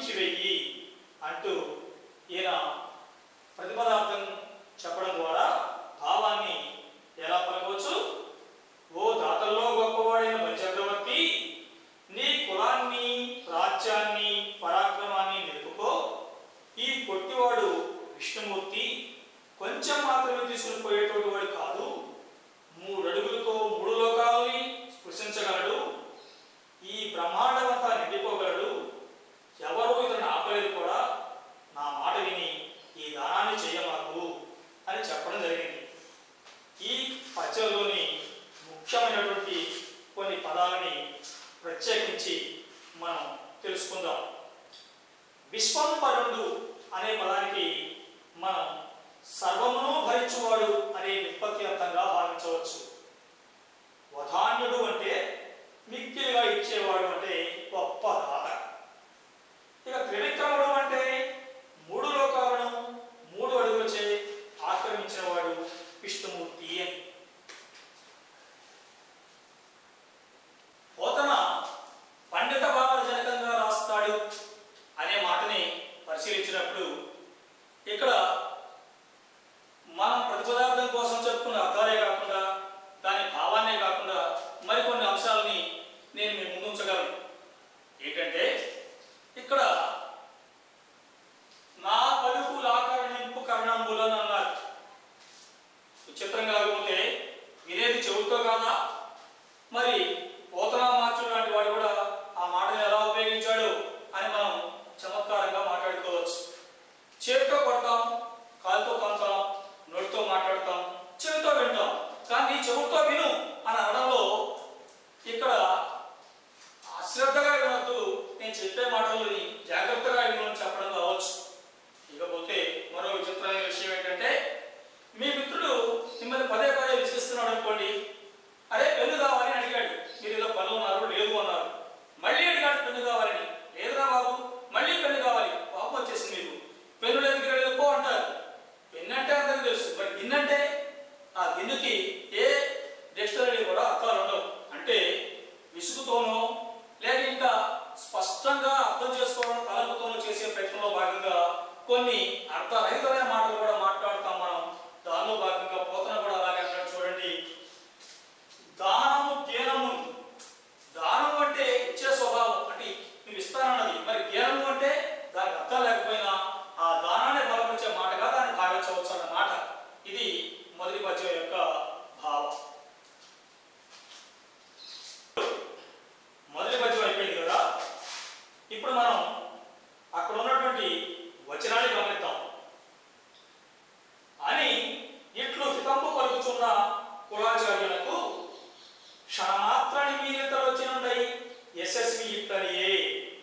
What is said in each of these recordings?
పంపించి వెయ్యి అంటూ ఈయన ప్రతిపదార్థం చెప్పడం ద్వారా భావాన్ని ఎలా పలకవచ్చు ఓ దాతల్లో గొప్పవాడైన బలిచక్రవర్తి నీ కులాన్ని రాజ్యాన్ని పరాక్రమాన్ని నిలుపుకో ఈ పొట్టివాడు విష్ణుమూర్తి కొంచెం మాత్రమే తీసుకుని పోయేటువంటి వాడు కాదు మూడు అడుగులతో మూడు లోకాలని స్పృశించగలడు ఈ బ్రహ్మాండమంతా నిండిపోగలడు ఎవరు ఇతను ఆపలేదు కూడా నా మాట విని ఈ దానాన్ని చేయమాకు అని చెప్పడం జరిగింది ఈ పద్యంలోని ముఖ్యమైనటువంటి కొన్ని పదాలని ప్రత్యేకించి మనం తెలుసుకుందాం విశ్వంపరుడు అనే పదానికి మనం సర్వమును భరించువాడు అనే విపత్తి అర్థంగా భావించవచ్చు వధాన్యుడు అంటే మిక్కిలిగా ఇచ్చేవాడు అంటే గొప్ప దాత ఇక త్రివిక్రముడు అంటే మూడు లోకాలను మూడు అడుగులచే ఆక్రమించిన వాడు విష్ణుమూర్తి అని పోతన పండిత భావజనకంగా రాస్తాడు అనే మాటని పరిశీలించినప్పుడు ఇక్కడ మనం ప్రతిపదార్థం కోసం చెప్పుకున్న అర్థాలే కాకుండా దాని భావాన్నే కాకుండా మరికొన్ని అంశాలని నేను మీ ముందు ఉంచగలను ఏంటంటే ఇక్కడ నా పలుకు లాకరణింపు కరణంబులను అన్నారు విచిత్రం కాకపోతే వినేది చెవుతో కాదా మరి పోతనా మార్చుడు లాంటి వాడు కూడా ఆ మాటను ఎలా ఉపయోగించాడు అని మనం చమత్కారంగా మాట్లాడుకోవచ్చు చేతితో కొడతాం కాలుతో తంతాం నోటితో మాట్లాడతాం చెవితో వింటాం కానీ చెవుతో విను అని అనడంలో ఇక్కడ అశ్రద్ధగా వినొద్దు నేను చెప్పే మాటలని జాగ్రత్తగా విను అని చెప్పడం కావచ్చు ఇకపోతే మరో విచిత్రమైన విషయం ఏంటంటే మీ మిత్రుడు మిమ్మల్ని పదే పదే విసిగిస్తున్నాడు అనుకోండి అరే పెన్ను కావాలి అని అడిగాడు మీరు ఏదో పనులు ఉన్నారు లేదు అన్నారు మళ్ళీ అడిగాడు పెన్ను కావాలని లేదురా బాబు మళ్ళీ పెన్ను కావాలి కోపం వచ్చేసింది మీకు పెన్ను లేదు గిన్నె లేదు పో అంటారు పెన్ను అంటే అందరికీ తెలుసు మరి గిన్నె అంటే ఆ గిన్నెకి ఏ డిక్షనరీ కూడా అర్థాలు ఉండవు అంటే విసుగుతోనో లేక ఇంకా స్పష్టంగా అర్థం చేసుకోవడం తలంపుతోనో చేసే ప్రయత్నంలో భాగంగా కొన్ని అర్థరహితమైన మాటలు కూడా మాట్లాడుతాం మనం దానిలో భాగంగా పోతన కూడా అలాగే అంటాడు చూడండి దానము జ్ఞానము దానం అంటే ఇచ్చే స్వభావం అంటే నువ్వు ఇస్తానన్నది మరి జ్ఞానము అంటే దానికి అర్థం లేకపోయినా ఆ దానాన్ని బలపరిచే మాటగా దాన్ని భావించవచ్చు అన్నమాట ఇది మొదటి పద్యం యొక్క భావం మొదటి పద్యం అయిపోయింది కదా ఇప్పుడు మనం అక్కడ ఉన్నటువంటి వచనాన్ని గమనిద్దాం అని ఇట్లు హితంబు పలుకుచున్న కులాచార్యులకు క్షణమాత్ర నిమీలితలు వచ్చినుండయి యశస్వి ఇట్లనియే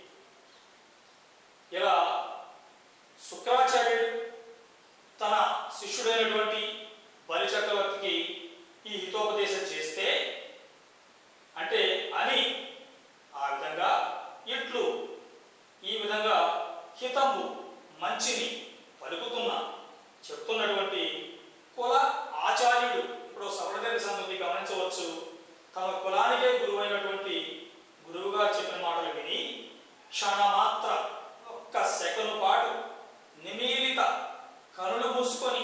ఇలా శుక్రాచార్యుడు తన శిష్యుడైనటువంటి బలి చక్రవర్తికి ఈ హితోపదేశం చేస్తే అంటే అని ఆ విధంగా ఇట్లు ఈ విధంగా హితంబు మంచిని పలుకుతున్న చెప్తున్నటువంటి కుల ఆచార్యుడు ఇప్పుడు సవడదేవి సంగతి గమనించవచ్చు తమ కులానికే గురువైనటువంటి గురువుగా చెప్పిన మాటలు విని క్షణమాత్ర ఒక్క సెకను పాటు నిమీలిత కనులు మూసుకొని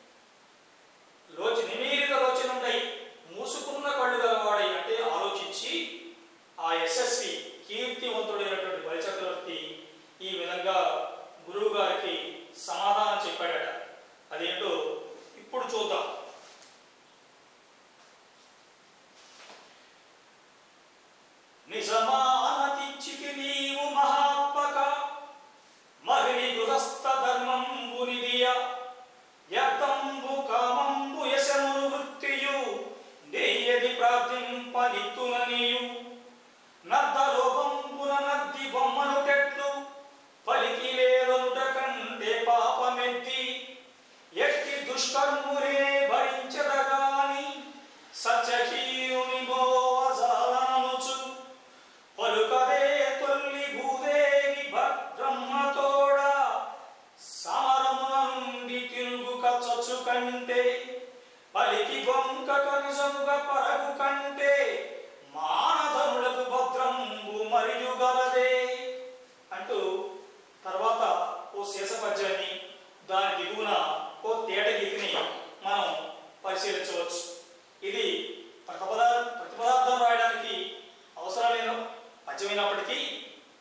లోచి నిమీలిత లోచనుండయి మూసుకున్న కళ్ళు గలవాడై అంటే ఆలోచించి ఆ యశస్వి కీర్తివంతుడైనటువంటి బలిచక్రవర్తి ఈ విధంగా గురువు గారికి సమాధానం చెప్పాడట అదేంటో ఇప్పుడు చూద్దాం నిజమానతిచ్చితి నీవు మహాత్మ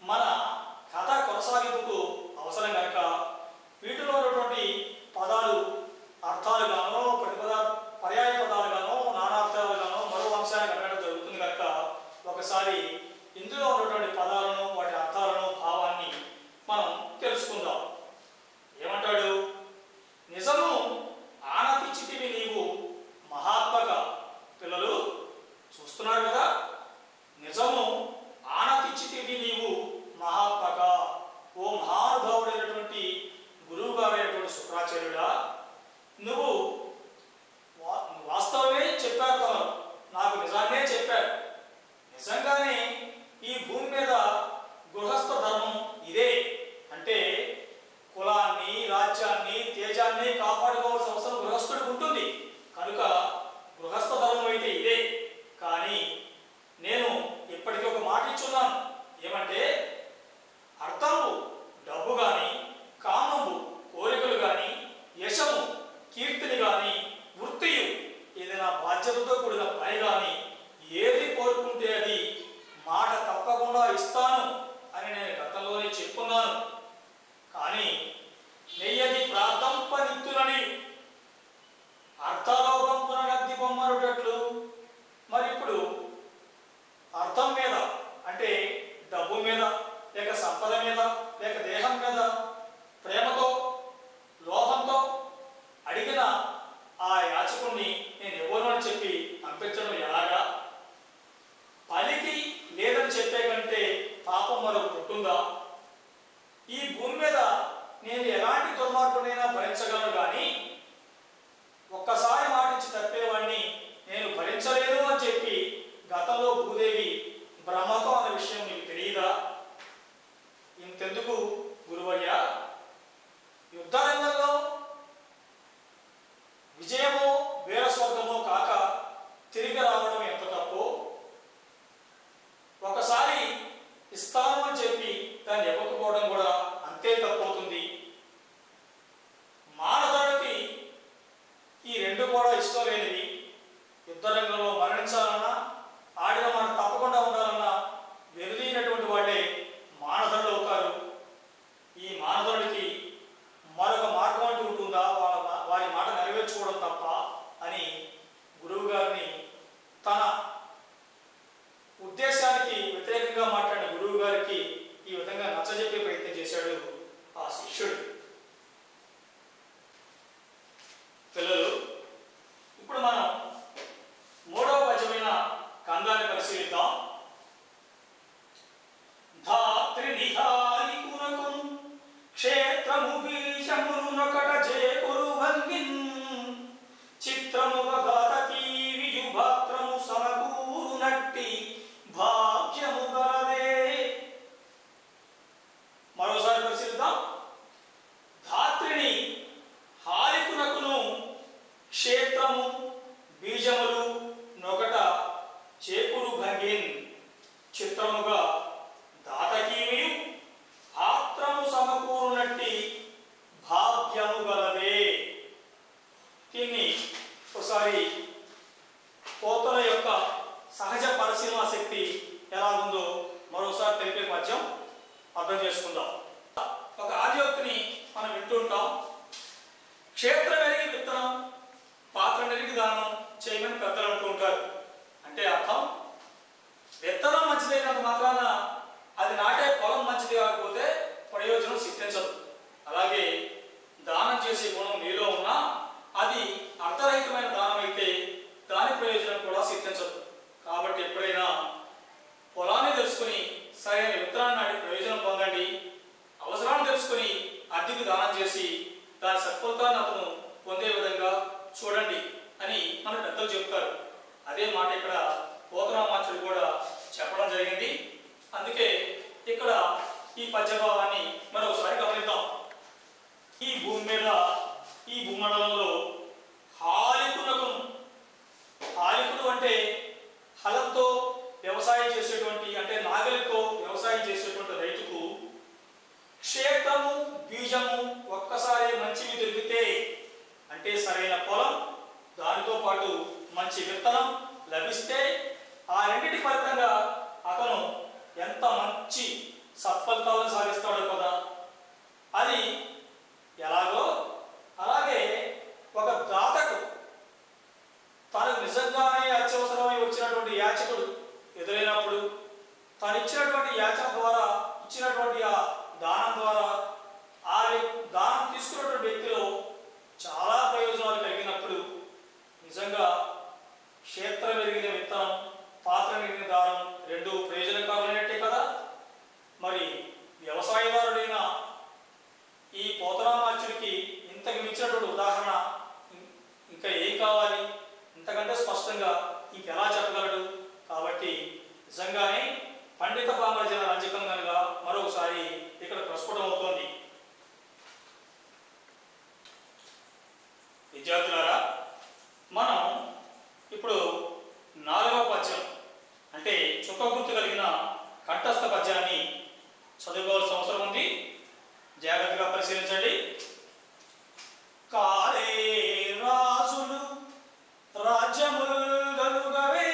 మన కథ కొనసాగింపుకు అవసరం కనుక వీటిలో ఉన్నటువంటి పదాలు అర్థాలుగానో ప్రతిపద పర్యాయ పదాలుగానో నానార్థాలుగానో మరో అంశాన్ని అడగడం జరుగుతుంది కనుక ఒకసారి ఇందులో ఉన్నటువంటి పదాలను వాటి అర్థాలను భావాన్ని మనం తెలుసుకుందాం ఏమంటాడు నిజము ఆనతిచ్చితివి నీవు మహాత్మక పిల్లలు చూస్తున్నారు కదా నిజము ఆనతిచ్చితివి నీవు మహాత్మక ఓ మహానుభావుడైనటువంటి గురువు గారైనటువంటి శుక్రాచార్యుడా నువ్వు వా- వాస్తవమే చెప్పారు తమరు నాకు నిజాన్నే చెప్పారు నిజంగానే ఈ భూమి మీద గృహస్థ ధర్మం ఇదే అంటే కులాన్ని రాజ్యాన్ని తేజాన్ని కాపాడుకోవాల్సిన అవసరం గృహస్థుడికి ఉంటుంది కనుక గృహస్థ ధర్మం అయితే ఇదే కానీ నేను ఇప్పటికీ ఒక మాట ఇచ్చున్నాను ఏమంటే అర్థము డబ్బు కానీ కామము కోరికలు కానీ యశము కీర్తిని కానీ వృత్తియు ఏదైనా బాధ్యతతో కూడిన పని కానీ ఏది కోరుకుంటే అది మాట తప్పకుండా ఇస్తాను అని నేను గతంలోనే చెప్పున్నాను కానీ నెయ్యది ప్రార్థంపనిత్తునని అర్థలోపం పునరద్ది బొమ్మనుటట్లు మరి ఇప్పుడు అర్థం మీద అంటే డబ్బు మీద లేక సంపద మీద లేక దేహం మీద ప్రేమతో లోహంతో అడిగిన ఆ యాచకుణ్ణి నేను ఎవరు అని చెప్పి పంపించడం ఎలాగా పలికి లేదని చెప్పే కంటే పాపం మరొకటి ఉంటుందా ఈ భూమి మీద నేను ఎలాంటి దుర్మార్గునైనా భరించగలను కానీ ఒక్కసారి మాటించి తప్పేవాడిని నేను భరించలేను అని చెప్పి గతంలో భూదేవి బ్రహ్మతో అన్న విషయం నీకు తెలియదా ఇంతెందుకు గురువయ్య యుద్ధ రంగంలో విజయమో వీర స్వర్గమో కాక తిరిగి రావడం ఎంత తప్పో ఒకసారి ఇస్తాను అని చెప్పి దాన్ని ఇవ్వకపోవడం కూడా అంతే తప్పవుతుంది మానవుడికి ఈ రెండు కూడా ఇష్టం లేనివి యుద్ధ రంగంలో మరణించాలన్నా ఆడిన మాట తప్పకుండా ఉండాలన్నా వెరుదీనటువంటి వాళ్ళే మానధనులు అవుతారు ఈ మానధనుడికి మరొక మార్గం అంటూ ఉంటుందా వాళ్ళ మా- వారి మాట నెరవేర్చుకోవడం తప్ప అని గురువు గారిని తన ఉద్దేశానికి వ్యతిరేకంగా మాట్లాడిన గురువు గారికి ఈ విధంగా నచ్చజెప్పే ప్రయత్నం చేశాడు ఆ శిష్యుడు పిల్లలు ఇప్పుడు మనం మూడవ పద్యమైన కందాన్ని పరిశీలిద్దాం ధాత్రి నిహారి కునకున్ క్షేత్రము బీజమునొకట చేకురు భంగిన్ చిత్రముగ గాతకీ వియుభాత్రము సమకూరు నట్టి భాగ్యము గలదే మరోసారి పరిశీలిద్దాం ధాత్రిని హారికునకును క్షేత్రము బీజములు నొకట చేకురు భంగిన్ చిత్రముగా దాతకీమియు ఆత్రము సమకూరునట్టి భాగ్యము గలదే దీన్ని ఒకసారి పోతల యొక్క సహజ పరిశీలన శక్తి ఎలా ఉందో మరోసారి తెలిపే పద్యం అర్థం చేసుకుందాం ఒక ఆదియోక్తిని మనం వింటుంటాం క్షేత్రం ఎరిగి విత్తనం పాత్ర నెరిగి దానం చేయమని పెద్దలు అంటూ ఉంటారు అంటే అర్థం విత్తనం మంచిదైనంత మాత్రాన అది నాటే పొలం మంచిది కాకపోతే ప్రయోజనం సిద్ధించదు అలాగే దానం చేసే గుణం నీలో ఉన్నా అది అర్థరహితమైన దానం అయితే దాని ప్రయోజనం కూడా సిద్ధించదు కాబట్టి ఎప్పుడైనా పొలాన్ని తెలుసుకుని సరైన విత్తనాన్ని నాటి ప్రయోజనం పొందండి అవసరాన్ని తెలుసుకుని అద్దెకు దానం చేసి దాని సత్ఫలితాన్ని అతను పొందే విధంగా చూడండి అని మన పెద్దలు చెప్తారు అదే మాట ఇక్కడ పోతరామాచుడు కూడా చెప్పడం జరిగింది అందుకే ఇక్కడ ఈ పద్యభావాన్ని మరొకసారి గమనిద్దాం ఈ భూమి మీద ఈ భూమండలంలో హాలికునకు హాలికుడు అంటే హలంతో వ్యవసాయం చేసేటువంటి అంటే నాగలితో వ్యవసాయం చేసేటువంటి రైతుకు క్షేత్రము బీజము ఒక్కసారి మంచివి దొరికితే అంటే సరైన పొలం దానితో పాటు మంచి విత్తనం లభిస్తే ఆ రెండింటి ఫలితంగా అతను ఎంత మంచి సత్ఫలితాలను సాధిస్తాడు కదా అది ఎలాగో అలాగే ఒక దాతకు తనకు నిజంగానే అత్యవసరమై వచ్చినటువంటి యాచకుడు ఎదురైనప్పుడు తాను ఇచ్చినటువంటి యాచన ద్వారా ఇచ్చినటువంటి ఆ దానం ద్వారా ఆ వ్యక్- దానం తీసుకున్నటువంటి వ్యక్తిలో చాలా ప్రయోజనాలు కలిగినప్పుడు నిజంగా క్షేత్రం ఎరిగిన విత్తనం పాత్ర ఎరిగిన దానం రెండు ప్రయోజనకారులైనట్టే కదా మరి వ్యవసాయదారుడైన ఈ పోతరామాచుడికి ఇంతకు మించినటువంటి ఉదాహరణ ఇం- ఇంకా ఏం కావాలి ఇంతకంటే స్పష్టంగా ఇంక ఎలా చెప్పగలడు కాబట్టి నిజంగానే పండిత పామరజన రంజకం కనుక మరొకసారి ఇక్కడ ప్రస్ఫుటం అవుతోంది విద్యార్థులారా మనం ఇప్పుడు నాలుగవ పద్యం అంటే చుక్క గుర్తు కలిగిన కంఠస్థ పద్యాన్ని చదువుకోవాల్సిన అవసరం ఉంది జాగ్రత్తగా పరిశీలించండి కాలే రాజులు రాజ్యముల్ గలుగవే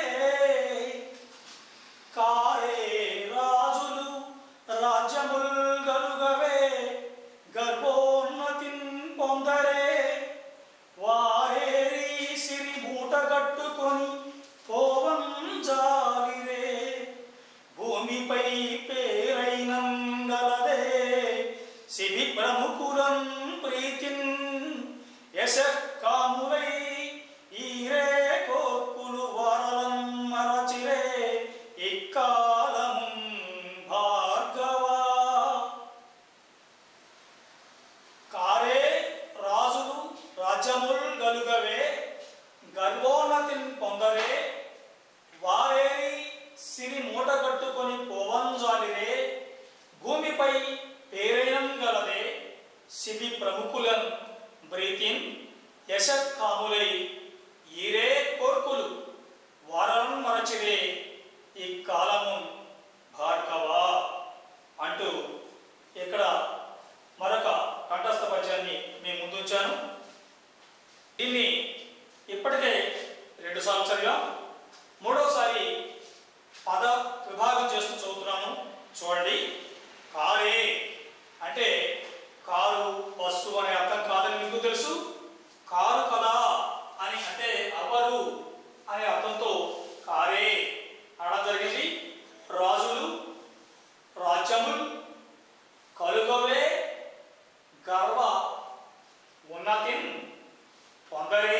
కాలే రాజులు రాజ్యముల్ గలుగవే గర్భోన్నతిన్ పొందరే వారేరి సిరి మూట కట్టుకొని పోవం జాలిరే భూమిపై పేరైనం గలదే శిబి ప్రముఖులం ప్రీతిన్ యశ కాములై ఈరే కోర్పులు వరలం మరచిరే ఇక్కాలము భార్గవా కారే రాజులు రాజ్యముల్ గలుగవే గర్భోన్నతిని పొందరే వారేరి సిరి మూట కట్టుకొని పోవంజాలిరే భూమిపై పేరైనం గలదే శిబి ప్రముఖులన్ బ్రీతిన్ యశ కాములై ఈరే కోర్కులు వారం మరచిరే ఈ కాలము భార్గవా అంటూ ఇక్కడ మరొక కంఠస్థ పద్యాన్ని మీ ముందుంచాను దీన్ని ఇప్పటికే రెండు సార్లు చదివాం మూడోసారి పద విభాగం చేస్తూ చదువుతున్నాను చూడండి కారే అంటే కారు బస్సు అనే అర్థం కాదని మీకు తెలుసు కారు కదా అని అంటే అవరు అనే అర్థంతో కారే అనడం జరిగింది రాజులు రాజ్యములు కలుగవే గర్వ ఉన్నతిన్ పొందరే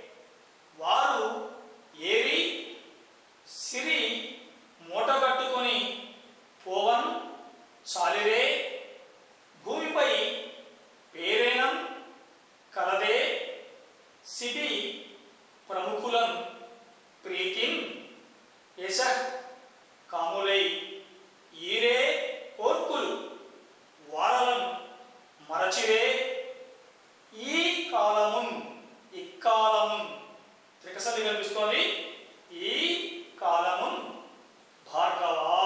వారు ఏరి సిరి మూట కట్టుకొని పోవన్ చాలిరే భూమిపై పేరేనం కలదే సిబి ప్రముఖులం ప్రీతిన్ యశ కాములై ఈరే కోర్కులు వారలం మరచిరే ఈ కాలమున్ ఇక్కాలమున్ త్రికసంధి కనిపిస్తోంది ఈ కాలమున్ భార్గవా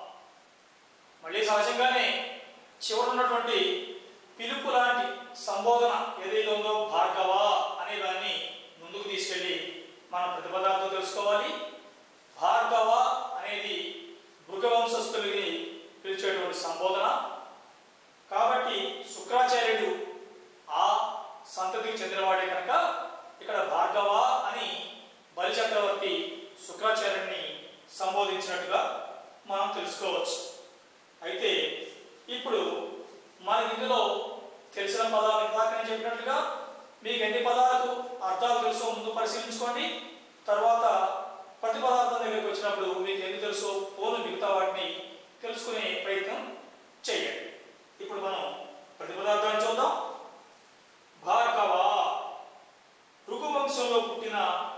మళ్ళీ సహజంగానే చివరున్నటువంటి పిలుపు లాంటి సంబోధన ఏదైతే ఉందో భార్గవ అనే దాన్ని ముందుకు తీసుకెళ్ళి మనం ప్రతిపదార్థం తెలుసుకోవాలి భార్గవ అనేది భృగవంశస్థులని పిలిచేటువంటి సంబోధన కాబట్టి శుక్రాచార్యుడు ఆ సంతతికి చెందినవాడే కనుక ఇక్కడ భార్గవ అని బలి చక్రవర్తి శుక్రాచార్యుడిని సంబోధించినట్టుగా మనం తెలుసుకోవచ్చు అయితే ఇప్పుడు మనకి ఇందులో తెలిసిన పదాలు ఇందాక నేను చెప్పినట్లుగా మీకు ఎన్ని పదాలకు అర్థాలు తెలుసో ముందు పరిశీలించుకోండి తర్వాత ప్రతి పదార్థం దగ్గరికి వచ్చినప్పుడు మీకు ఎన్ని తెలుసో పోను మిగతా వాటిని తెలుసుకునే ప్రయత్నం చేయండి ఇప్పుడు మనం ప్రతి పదార్థాన్ని చూద్దాం భార్గవ భృగు వంశంలో పుట్టిన